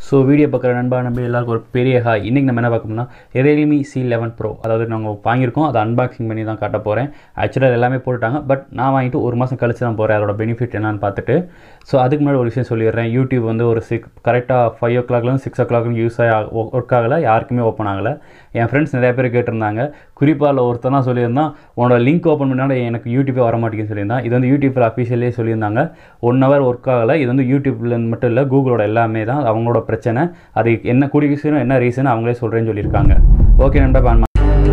So video பார்க்குற நண்பா நம்பி எல்லாருக்கும் ஒரு பெரிய ஹாய் இன்றைக்கி நம்ம என்ன பார்க்கணும்னா ரியல்மி சி லெவன் ப்ரோ அதாவது நாங்கள் வாங்கியிருக்கோம் அதை அன்பாக்சிங் பண்ணி தான் காட்ட போகிறேன் ஆக்சுவலாக எல்லாமே போட்டுட்டாங்க பட் நான் வாங்கிட்டு ஒரு மாதம் கழிச்சு தான் போகிறேன் அதோட பெனிஃபிட் என்னன்னு பார்த்துட்டு ஸோ அதுக்கு முன்னாடி ஒரு விஷயம் சொல்லிடுறேன் யூடியூப் வந்து ஒரு சிக்ஸ் கரெக்டாக ஃபைவ் ஓ கிளாக்லேருந்து சிக்ஸ் ஓ கிளாக் யூஸ் ஆகி ஒர்க் ஆகலை யாருக்குமே ஓப்பன் ஆகலை என் ஃப்ரெண்ட்ஸ் நிறைய பேர் கேட்டிருந்தாங்க குறிப்பாக அதில் ஒருத்தர் தான் சொல்லியிருந்தான் உன்னோட லிங்க் ஓப்பன் பண்ணால் எனக்கு யூடியூபே வர மாட்டேங்குன்னு சொல்லியிருந்தான் இது வந்து யூடியூப்பில் அஃபிஷியலே சொல்லியிருந்தாங்க ஒன் ஹவர் ஒர்க் ஆகலை இது வந்து யூடியூப்ல மட்டும் இல்லை கூகுளோட எல்லாமே தான் அவங்களோட பிரச்சனை அது என்ன கூடிய விஷயம் என்ன ரீசன் அவங்களே சொல்கிறேன்னு சொல்லியிருக்காங்க ஓகே நண்பா பான்மா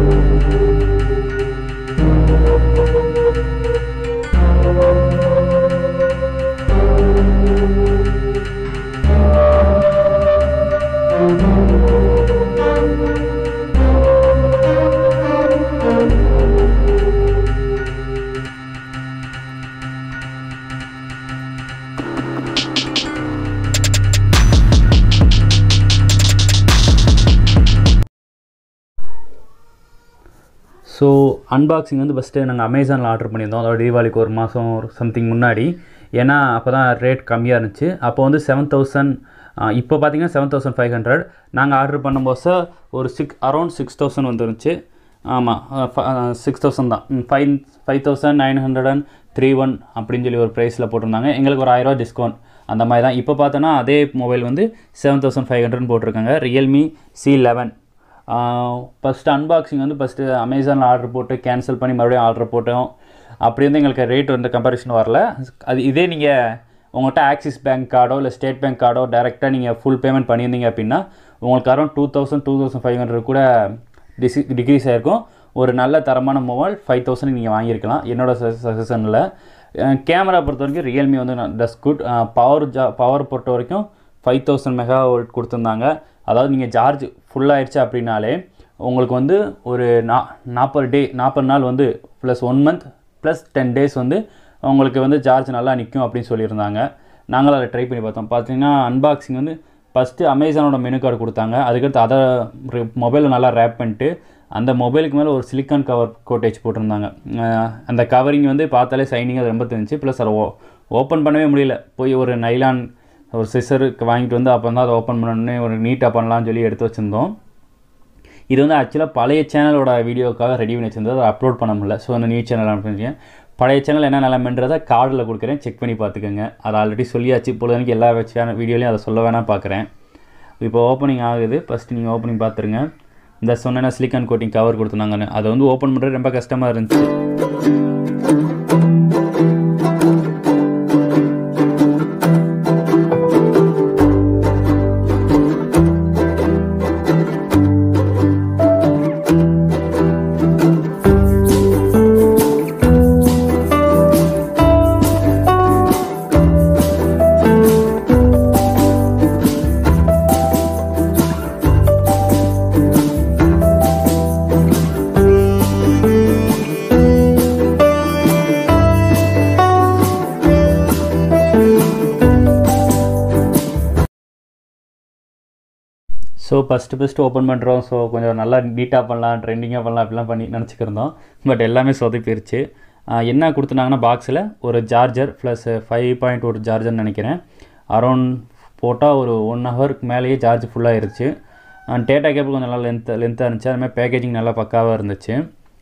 ஸோ அன்பாக்சிங் வந்து ஃபஸ்ட்டு நாங்கள் அமேசானில் ஆர்டர் பண்ணியிருந்தோம் அதோட தீபாவளிக்கு ஒரு மாதம் ஒரு சம்திங் முன்னாடி ஏன்னா அப்போ தான் ரேட் கம்மியாக இருந்துச்சு அப்போ வந்து செவன் தௌசண்ட் இப்போ பார்த்தீங்கன்னா செவன் தௌசண்ட் ஃபைவ் ஹண்ட்ரட் நாங்கள் ஆர்டர் பண்ணும்போது ஒரு சிக்ஸ் அரௌண்ட் சிக்ஸ் தௌசண்ட் வந்துருந்துச்சு ஆமாம் சிக்ஸ் தௌசண்ட் தான் five five thousand nine hundred and three one அப்படின்னு சொல்லி ஒரு ப்ரைஸில் போட்டிருந்தாங்க எங்களுக்கு ஒரு ஆயிரரூவா டிஸ்கவுண்ட் அந்த மாதிரி தான் இப்போ பார்த்தோன்னா அதே மொபைல் வந்து செவன் தௌசண்ட் ஃபைவ் ஹண்ட்ரட் போட்டிருக்காங்க Realme C eleven first unboxing வந்து ஃபஸ்ட்டு அமேசானில் ஆர்டர் போட்டு கேன்சல் பண்ணி மறுபடியும் ஆர்டர் போட்டோம் அப்படி வந்து எங்களுக்கு ரேட் வந்து கம்பேரிஷன் வரல அது இதே நீங்கள் உங்கள்கிட்ட ஆக்சிஸ் பேங்க் கார்டோ இல்லை ஸ்டேட் பேங்க் கார்டோ டேரெக்டாக நீங்கள் ஃபுல் பேமெண்ட் பண்ணியிருந்தீங்க அப்படின்னா உங்களுக்கு around two thousand two thousand five hundred கூட டிசி டிக்ரீஸ் ஆகிருக்கும் ஒரு நல்ல தரமான மொபைல் ஃபைவ் தௌசண்ட் நீங்கள் வாங்கியிருக்கலாம் என்னோட சஜஷனில் கேமரா பொறுத்த வரைக்கும் ரியல்மி வந்து டஸ் குட் பவர் ஜா பவர் பொறுத்த வரைக்கும் ஃபைவ் தௌசண்ட் மெகா வோல்ட் கொடுத்துருந்தாங்க அதாவது நீங்கள் சார்ஜ் ஃபுல்லாகிடுச்சு அப்படின்னாலே உங்களுக்கு வந்து ஒரு நா நாற்பது டே நாற்பது நாள் வந்து plus one month plus ten days வந்து உங்களுக்கு வந்து சார்ஜ் நல்லா நிற்கும் அப்படின்னு சொல்லியிருந்தாங்க நாங்களும் அதை ட்ரை பண்ணி பார்த்தோம் பார்த்தீங்கன்னா அன்பாக்சிங் வந்து ஃபஸ்ட்டு அமேசானோட மெனு கார்டு கொடுத்தாங்க அதுக்கடுத்து அதை மொபைலில் நல்லா ரேப் பண்ணிட்டு அந்த மொபைலுக்கு மேலே ஒரு சிலிக்கான் கவர் கோட்டேஜ் போட்டிருந்தாங்க அந்த கவரிங் வந்து பார்த்தாலே சைனிங் அது ரொம்ப தெரிஞ்சு ப்ளஸ் அதை ஓ ஓப்பன் பண்ணவே முடியல போய் ஒரு நைலான் ஒரு சிசருக்கு வாங்கிட்டு வந்து அப்போ தான் அதை ஓப்பன் பண்ணணுன்னே ஒரு நீட்டாக பண்ணலாம்னு சொல்லி எடுத்து வச்சுருந்தோம் இது வந்து ஆக்சுவலாக பழைய சேனலோட வீடியோக்காக ரெடி பண்ணி வச்சிருந்தது அதை அப்லோட் பண்ண முடியல ஸோ அந்த நியூ சேனல் அனுப்பிச்சிருக்கேன் பழைய சேனல் என்ன நிலமன்றதை கார்டில் கொடுக்குறேன் செக் பண்ணி பார்த்துக்கோங்க அதை ஆல்ரெடி சொல்லியாச்சு இப்பொழுது எல்லா சேனல் வீடியோலையும் அதை சொல்ல வேணாம் பார்க்குறேன் இப்போ ஓப்பனிங் ஆகுது ஃபஸ்ட்டு நீங்கள் ஓப்பனிங் பார்த்துருங்க இந்த சொன்ன சிலிக்கான் கோட்டிங் கவர் கொடுத்துருந்தாங்கன்னு அதை வந்து ஓப்பன் பண்ணுறது ரொம்ப கஷ்டமாக இருந்துச்சு ஸோ ஃபஸ்ட்டு ஃபஸ்ட்டு ஓப்பன் பண்ணுறோம் ஸோ கொஞ்சம் நல்லா நீட்டாக பண்ணலாம் ட்ரெண்டிங்காக பண்ணலாம் அப்படிலாம் பண்ணி நினச்சிக்கிருந்தோம் பட் எல்லாமே சொதப்பிருச்சு என்ன கொடுத்துனாங்கன்னா பாக்ஸில் ஒரு சார்ஜர் ப்ளஸ் ஃபைவ் பாயிண்ட் ஒரு சார்ஜர்னு நினைக்கிறேன் அரௌண்ட் போட்டால் ஒரு ஒன் ஹவருக்கு மேலேயே சார்ஜ் ஃபுல்லாக இருந்துச்சு டேட்டா கேபிள் கொஞ்சம் நல்லா லென்த் லென்த்தாக இருந்துச்சு அதுமாதிரி பேக்கேஜிங் நல்லா பக்காவாக இருந்துச்சு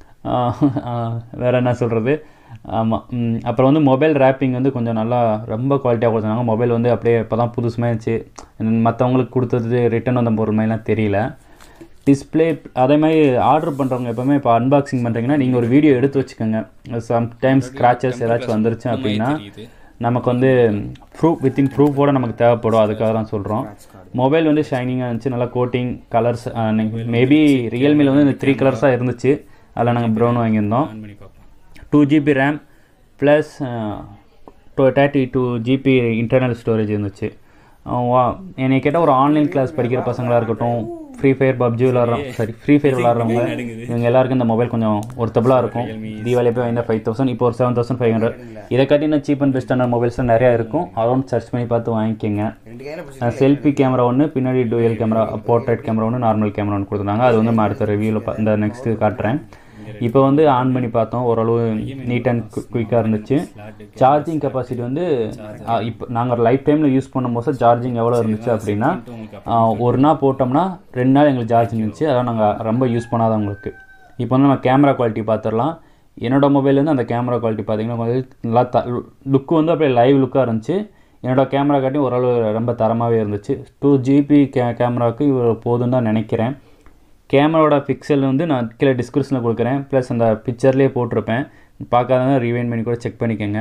வேறு என்ன சொல்கிறது ஆமாம் அப்புறம் வந்து மொபைல் ரேப்பிங் வந்து கொஞ்சம் நல்லா ரொம்ப குவாலிட்டியாக கொடுத்தாங்க மொபைல் வந்து அப்படியே இப்போ தான் புதுசுமாக இருந்துச்சு மற்றவங்களுக்கு கொடுத்தது ரிட்டன் வந்த பொருள் மாதிரிலாம் தெரியல டிஸ்பிளே அதே மாதிரி ஆர்டர் பண்ணுறவங்க எப்போவுமே இப்போ அன்பாக்சிங் பண்ணுறீங்கன்னா நீங்கள் ஒரு வீடியோ எடுத்து வச்சுக்கோங்க சம்டைம்ஸ் ஸ்க்ராச்சஸ் ஏதாச்சும் வந்துருச்சு அப்படின்னா நமக்கு வந்து ப்ரூஃப் வித்தின் ப்ரூஃபோடு நமக்கு தேவைப்படும் அதுக்காக தான் சொல்கிறோம் மொபைல் வந்து ஷைனிங்காக இருந்துச்சு நல்லா கோட்டிங் கலர்ஸ் மேபி ரியல்மியில் வந்து இந்த த்ரீ கலர்ஸாக இருந்துச்சு அதில் நாங்கள் ப்ரௌன் வாங்கியிருந்தோம் two GB RAM plus thirty two GB internal storage இருந்துச்சு வா என்னை கேட்டால் ஒரு ஆன்லைன் கிளாஸ் படிக்கிற பசங்களாக இருக்கட்டும் ஃப்ரீ ஃபயர் பப்ஜி விளாட்றோம் சாரி ஃப்ரீ ஃபயர் விளாட்றவங்க இவங்க எல்லாருக்கும் இந்த மொபைல் கொஞ்சம் ஒருத்தபுளாக இருக்கும் தீபாவளி போய் வாங்கினா ஃபைவ் தௌசண்ட் இப்போ ஒரு செவன் தௌசண்ட் ஃபைவ் ஹண்ட்ரட் இதை காட்டி இன்னும் சீப் அண்ட் பெஸ்ட்டான மொபைல்ஸ்லாம் நிறையா இருக்கும் அரௌண்ட் சர்ச் பண்ணி பார்த்து வாங்கிக்கோங்க செல்ஃபி கேமரா ஒன்று பின்னாடி டூயல் கேமரா போர்ட்ரேட் கேமரா ஒன்று நார்மல் கேமரா ஒன்று கொடுத்துருந்தாங்க அது வந்து நான் அடுத்த ரிவ்யூவில் இந்த நெக்ஸ்ட்டு காட்டுறேன் இப்போ வந்து ஆன் பண்ணி பார்த்தோம் ஓரளவு நீட் அண்ட் குயிக்காக இருந்துச்சு சார்ஜிங் கெப்பாசிட்டி வந்து இப்போ நாங்கள் லைஃப் டைமில் யூஸ் பண்ணும்போது சார்ஜிங் எவ்வளோ இருந்துச்சு அப்படின்னா ஒரு நாள் போட்டோம்னா ரெண்டு நாள் எங்களுக்கு சார்ஜ் இருந்துச்சு அதான் நாங்கள் ரொம்ப யூஸ் பண்ணாதவங்களுக்கு இப்போ வந்து நம்ம கேமரா குவாலிட்டி பார்த்துடலாம் என்னோடய மொபைல்லேருந்து அந்த கேமரா குவாலிட்டி பார்த்தீங்கன்னா கொஞ்சம் நல்லா த லுக்கு வந்து அப்படியே லைவ் லுக்காக இருந்துச்சு என்னோடய கேமரா காட்டி ஓரளவு ரொம்ப தரமாகவே இருந்துச்சு டூ ஜிபி கே கேமராவுக்கு இவ்வளோ போதுன்னு தான் நினைக்கிறேன் கேமராவோட பிக்சல் வந்து நான் கீழே டிஸ்கிரிப்ஷனில் கொடுக்குறேன் ப்ளஸ் அந்த பிக்சர்லேயே போட்டிருப்பேன் பார்க்காதவங்க ரீவைண்ட் பண்ணி கூட செக் பண்ணிக்கோங்க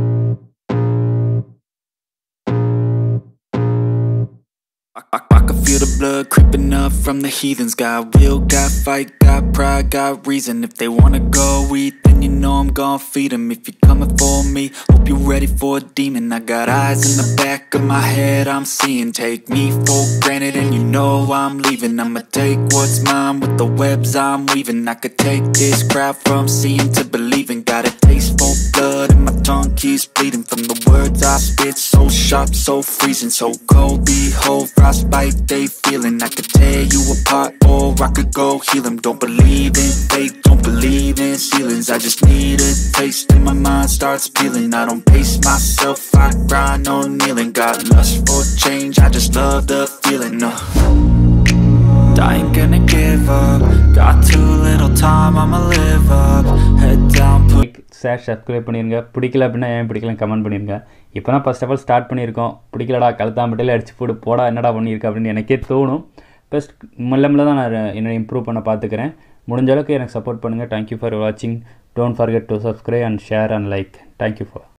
I, I, I can feel the blood creeping up from the heathens. Got will, got fight, got pride, got reason. If they wanna go eat, then you know I'm gonna feed them. If you're coming for me, hope you're ready for a demon. I got eyes in the back of my head, I'm seeing. Take me for granted, and you know I'm leaving. I'ma take what's mine with the webs I'm weaving. I could take this crowd from seeing to believing. Got a taste for blood, and my tongue keeps bleeding from the words I spit. So sharp, so freezing, so cold. Behold, frostbite they feeling. I could tear you apart, or I could go heal them. Don't believe in fate, don't believe in ceilings. I just need a taste, and my mind starts peeling. I don't pace myself, I grind on kneeling. Got lust for change, I just love the feeling. No. I ain't gonna give up. Got too little time, I'ma live up. Head down, put like share subscribe பண்ணிருங்க பிடிக்கல அப்படின்னா ஏன் பிடிக்கல comment பண்ணிருங்க இப்போ தான் first of all start பண்ணியிருக்கோம் பிடிக்கலடா கழுத்தாம்பட்டியில் அடிச்சு போடு போடா என்னடா பண்ணியிருக்க அப்படின்னு எனக்கே தோணும் ஃபஸ்ட் மெல்ல மெல்ல தான் நான் என்னை இம்ப்ரூவ் பண்ண பார்த்துக்கிறேன் முடிஞ்ச அளவுக்கு எனக்கு சப்போர்ட் பண்ணுங்கள் தேங்க்யூ ஃபார் வாட்சிங் don't forget to subscribe and share and like thank you for